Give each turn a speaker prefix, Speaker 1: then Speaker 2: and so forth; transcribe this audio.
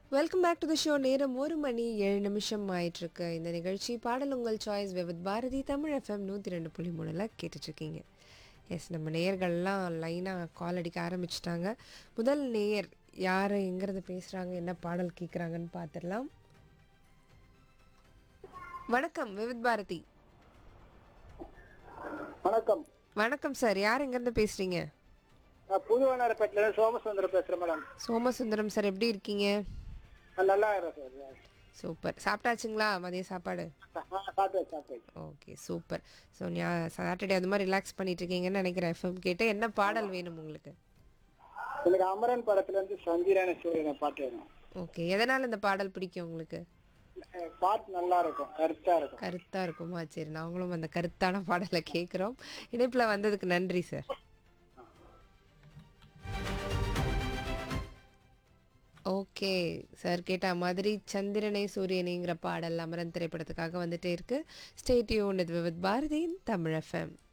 Speaker 1: welcome back to the show நேரம் ஒரு மணி ஏழு நிமிஷம் ஆயிட்டிருக்கு இந்த நிகழ்ச்சி பாடல் உங்கள் choice with Bharathi Tamil FM நூற்றி ரெண்டு புள்ளி மூணில் கேட்டுட்ருக்கீங்க எஸ் நம்ம நேயர்கள்லாம் லைனாக கால் அடிக்க ஆரம்பிச்சிட்டாங்க முதல் நேயர் யார் எங்கிறது பேசுகிறாங்க என்ன பாடல் கேட்குறாங்கன்னு பார்த்துடலாம் வணக்கம் விவித் பாரதி
Speaker 2: வணக்கம்
Speaker 1: வணக்கம் சார் யார் எங்கேருந்து பேசுகிறீங்க
Speaker 2: நான் புதுவனாரப்பேட்டில இருந்து சோமசுந்தரம் பேசுறேன் மேடம்
Speaker 1: சோமசுந்தரம் சார் எப்படி இருக்கீங்க
Speaker 2: நான் நல்லா இருக்கிறேன் சார்
Speaker 1: சூப்பர் சாப்பிட்டாச்சுங்களா மதிய சாப்பாடு
Speaker 2: ஆ, சாப்பிட்டேன் சாப்பிட்டேன்
Speaker 1: ஓகே சூப்பர் ஸோ சாட்டர்டே அது மாதிரி ரிலாக்ஸ் பண்ணிட்டு இருக்கீங்கன்னு நினைக்கிறேன் எஃப்எம் கேட்டு என்ன பாடல் வேணும் உங்களுக்கு
Speaker 2: எனக்கு அமரன் படத்துல இருந்து சந்திரான சூரியனை பாட்டு வேணும்
Speaker 1: ஓகே எதனால் இந்த பாடல் பிடிக்கும் உங்களுக்கு
Speaker 2: அஹ் பாட்டு நல்லா இருக்கும் கருத்தா இருக்கும்
Speaker 1: கருத்தாக இருக்குமா சரி நாங்களும் அந்த கருத்தான பாடலை கேட்குறோம் இணைப்பில் வந்ததுக்கு நன்றி சார் ஓகே சார் கேட்ட மாதிரி சந்திரனை சூரியனைங்கிற பாடல் அமரன் திரைப்படத்துக்காக வந்துட்டே இருக்கு ஸ்டேட்யூன் வித் பாரதியின் தமிழ் எஃப்எம்